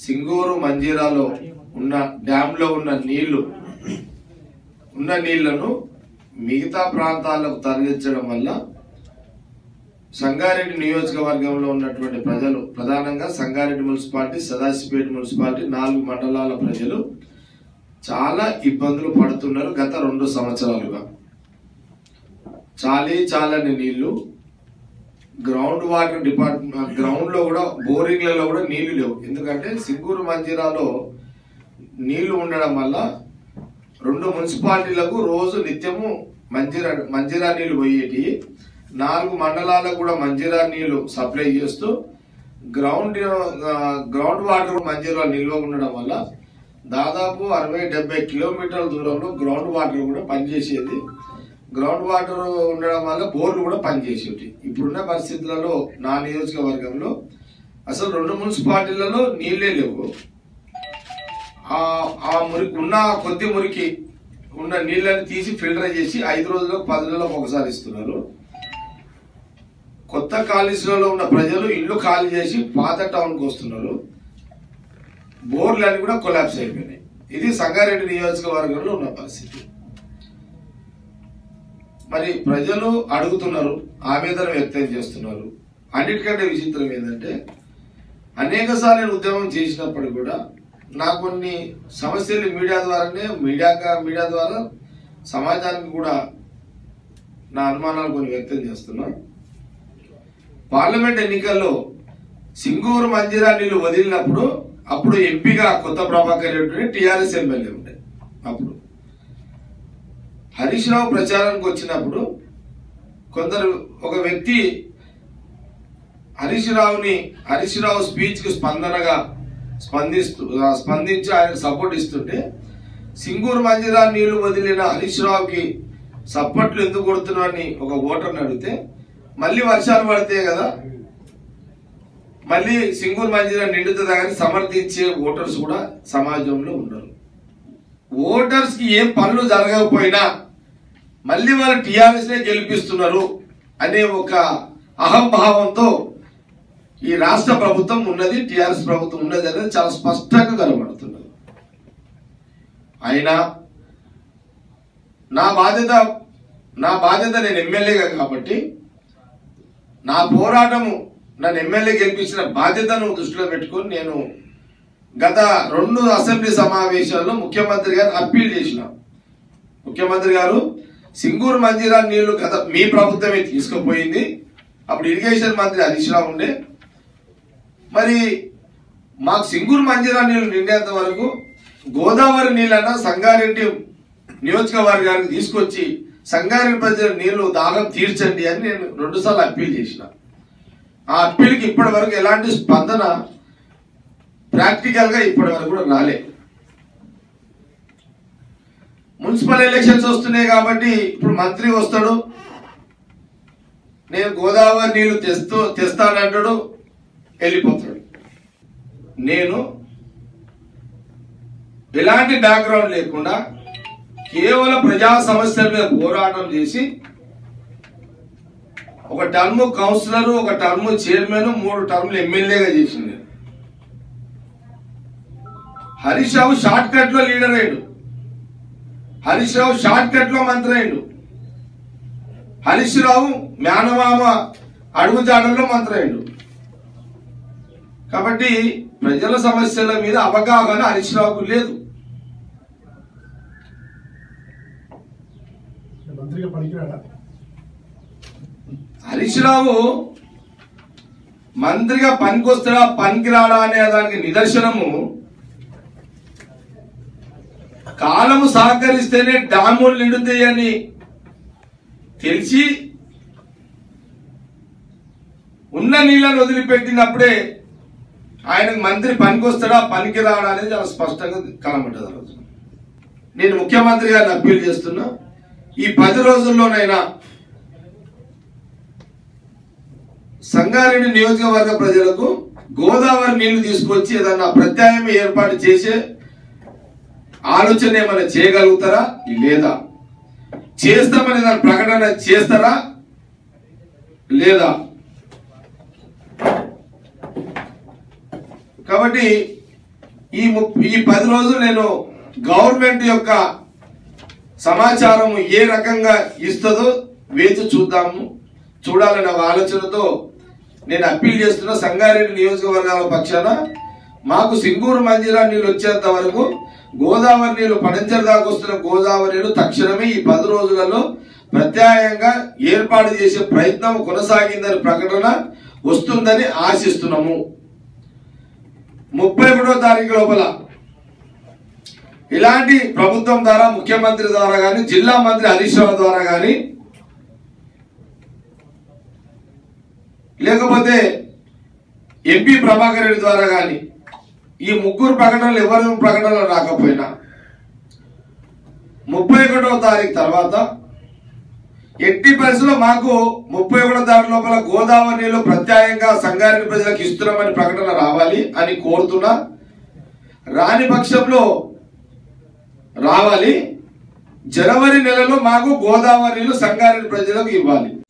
సింగూరు మంజీరాలో ఉన్న డ్యామ్ లో ఉన్న నీళ్లు ఉన్న నీళ్లను మిగతా ప్రాంతాలకు తరలించడం వల్ల సంగారెడ్డి నియోజకవర్గంలో ఉన్నటువంటి ప్రజలు ప్రధానంగా సంగారెడ్డి మున్సిపాలిటీ సదాశివపేట మున్సిపాలిటీ నాలుగు మండలాల ప్రజలు చాలా ఇబ్బందులు పడుతున్నారు గత రెండు సంవత్సరాలుగా చాలీ చాలని నీళ్లు గ్రౌండ్ వాటర్ డిపార్ట్మెంట్ గ్రౌండ్ లో కూడా బోరింగ్లలో కూడా నీళ్లు లేవు ఎందుకంటే సింగూరు మంజిరాలో నీళ్లు ఉండడం వల్ల రెండు మున్సిపాలిటీలకు రోజు నిత్యము మంజిరా మంజిరా నీళ్లు పోయేటి నాలుగు మండలాలకు కూడా మంజిరా నీళ్లు సప్లై చేస్తూ గ్రౌండ్ ఆ, గ్రౌండ్ వాటర్ మంజిరా నిల్వ ఉండడం వల్ల దాదాపు అరవై డెబ్బై కిలోమీటర్ల దూరంలో గ్రౌండ్ వాటర్ కూడా పనిచేసేది గ్రౌండ్ వాటర్ ఉండడం వల్ల బోర్లు కూడా పనిచేసేవి ఇప్పుడున్న పరిస్థితులలో నా నియోజకవర్గంలో అసలు రెండు మున్సిపాలిటీలలో నీళ్ళే లేవు ఆ ఆ మురికి ఉన్న కొద్ది మురికి ఉన్న నీళ్ళని తీసి ఫిల్టర్ చేసి ఐదు రోజులకు పది రోజులకు ఒకసారి ఇస్తున్నారు కొత్త కాలేజీలలో ఉన్న ప్రజలు ఇల్లు ఖాళీ చేసి పాత టౌన్కి వస్తున్నారు బోర్లు అన్ని కూడా కొలాప్స్ అయిపోయినాయి ఇది సంగారెడ్డి నియోజకవర్గంలో ఉన్న పరిస్థితి మరి ప్రజలు అడుగుతున్నారు ఆవేదన వ్యక్తం చేస్తున్నారు అన్నిటికంటే విచిత్రం ఏంటంటే అనేక సార్లు నేను ఉద్యమం చేసినప్పుడు కూడా నాకు కొన్ని సమస్యలు మీడియా ద్వారానే మీడియా మీడియా ద్వారా సమాజానికి కూడా నా అనుమానాలు కొన్ని వ్యక్తం చేస్తున్నా పార్లమెంట్ ఎన్నికల్లో సింగూరు మంజిరా నీళ్లు వదిలినప్పుడు అప్పుడు ఎంపీగా కొత్త ప్రభాకర్ రెడ్డి టిఆర్ఎస్ ఎమ్మెల్యే ఉండే అప్పుడు హరీష్ రావు ప్రచారానికి వచ్చినప్పుడు కొందరు ఒక వ్యక్తి హరీష్ రావుని హరీష్ రావు స్పీచ్ కు స్పందనగా స్పందిస్తూ ఆ, స్పందించి ఆయనకు సపోర్ట్ ఇస్తుంటే సింగూరు మంజిరా నీళ్లు వదిలిన హరీష్ రావుకి సపోర్ట్లు ఎందుకు కొడుతున్నారని ఒక ఓటర్ని అడిగితే మళ్ళీ వర్షాలు పడితే కదా మళ్ళీ సింగూరు మంజిరా నిండుతుందా కానీ సమర్థించే ఓటర్స్ కూడా సమాజంలో ఉన్నారు ఓటర్స్ కి ఏం పనులు జరగకపోయినా మళ్ళీ వాళ్ళు టిఆర్ఎస్ నే గెలిపిస్తున్నారు అనే ఒక అహంభావంతో ఈ రాష్ట్ర ప్రభుత్వం ఉన్నది టిఆర్ఎస్ ప్రభుత్వం ఉన్నది అనేది చాలా స్పష్టంగా కనబడుతున్నది అయినా నా బాధ్యత నా బాధ్యత నేను ఎమ్మెల్యేగా కాబట్టి నా పోరాటము నన్ను ఎమ్మెల్యే గెలిపించిన బాధ్యతను దృష్టిలో పెట్టుకొని నేను గత రెండు అసెంబ్లీ సమావేశాల్లో ముఖ్యమంత్రి గారు అప్పీల్ చేసిన ముఖ్యమంత్రి గారు సింగూరు మంజీరా నీళ్లు గత మీ ప్రభుత్వమే తీసుకుపోయింది అప్పుడు ఇరిగేషన్ మంత్రి హరీష్ రావు ఉండే మరి మాకు సింగూరు మంజీరా నీళ్లు నిండేంత వరకు గోదావరి నీళ్ళన్నా సంగారెడ్డి నియోజకవర్గానికి తీసుకొచ్చి సంగారెడ్డి ప్రజల నీళ్లు దాహం తీర్చండి అని నేను రెండుసార్లు అప్పీల్ చేసిన ఆ అప్పీల్కి ఇప్పటి వరకు ఎలాంటి స్పందన ప్రాక్టికల్ గా ఇప్పటి వరకు కూడా రాలే మున్సిపల్ ఎలక్షన్స్ వస్తున్నాయి కాబట్టి ఇప్పుడు మంత్రి వస్తాడు నేను గోదావరి నీళ్లు తెస్తూ తెస్తానంటాడు వెళ్ళిపోతాడు నేను ఎలాంటి బ్యాక్గ్రౌండ్ లేకుండా కేవలం ప్రజా సమస్యల మీద పోరాటం చేసి ఒక టర్మ్ కౌన్సిలర్ ఒక టర్మ్ చైర్మన్ మూడు టర్మ్లు ఎమ్మెల్యేగా చేసింది హరీష్ రావు షార్ట్ కట్ లో లీడర్ అయ్యాడు హరీష్ రావు షార్ట్ కట్ లో మంత్రి అయ్యాడు హరీష్ రావు మేనమామ అడుగుజాడల్లో మంత్రి అయ్యాడు కాబట్టి ప్రజల సమస్యల మీద అవగాహన హరీష్ రావుకు లేదు మంత్రిగా పనికిరాడా హరీష్ రావు మంత్రిగా పనికొస్తాడా పనికిరాడా అనే దానికి నిదర్శనము కాలము సహకరిస్తేనే డాములు నిండుతాయని తెలిసి ఉన్న నీళ్ళని వదిలిపెట్టినప్పుడే ఆయనకు మంత్రి పనికొస్తాడా పనికిరాడా అనేది చాలా స్పష్టంగా కనబడ్డది ఆ రోజు నేను ముఖ్యమంత్రి గారిని అప్పీల్ చేస్తున్నా ఈ పది రోజుల్లోనైనా సంగారెడ్డి నియోజకవర్గ ప్రజలకు గోదావరి నీళ్లు తీసుకొచ్చి ఏదన్నా ప్రత్యామ్నాయం ఏర్పాటు చేసే ఆలోచన ఏమైనా చేయగలుగుతారా లేదా చేస్తామని దాని ప్రకటన చేస్తారా లేదా కాబట్టి ఈ ము- ఈ పది రోజులు నేను గవర్నమెంట్ యొక్క సమాచారం ఏ రకంగా ఇస్తుందో వేచి చూద్దాము చూడాలనే ఒక ఆలోచనతో నేను అప్పీల్ చేస్తున్న సంగారెడ్డి నియోజకవర్గాల పక్షాన మాకు సింగూరు మంజిరా నీళ్ళు వచ్చేంత వరకు గోదావరి నీళ్లు పడంచర్ దాకా వస్తున్న గోదావరి నీళ్లు తక్షణమే ఈ పది రోజులలో ప్రత్యాయంగా ఏర్పాటు చేసే ప్రయత్నం కొనసాగిందని ప్రకటన వస్తుందని ఆశిస్తున్నాము ముప్పై ఒకటో తారీఖు లోపల ఇలాంటి ప్రభుత్వం ద్వారా ముఖ్యమంత్రి ద్వారా కానీ జిల్లా మంత్రి హరీష్ రావు ద్వారా కానీ లేకపోతే ఎంపీ ప్రభాకర్ రెడ్డి ద్వారా కానీ ఈ ముగ్గురు ప్రకటనలు ఎవరి ప్రకటనలు రాకపోయినా ముప్పై ఒకటో తారీఖు తర్వాత ఎట్టి పరిస్థితుల్లో మాకు ముప్పై ఒకటో తారీఖు లోపల గోదావరి నీళ్లు ప్రత్యాయంగా సంగారెడ్డి ప్రజలకు ఇస్తున్నామని ప్రకటన రావాలి అని కోరుతున్నా రాని పక్షంలో రావాలి జనవరి నెలలో మాకు గోదావరి నీళ్లు సంగారెడ్డి ప్రజలకు ఇవ్వాలి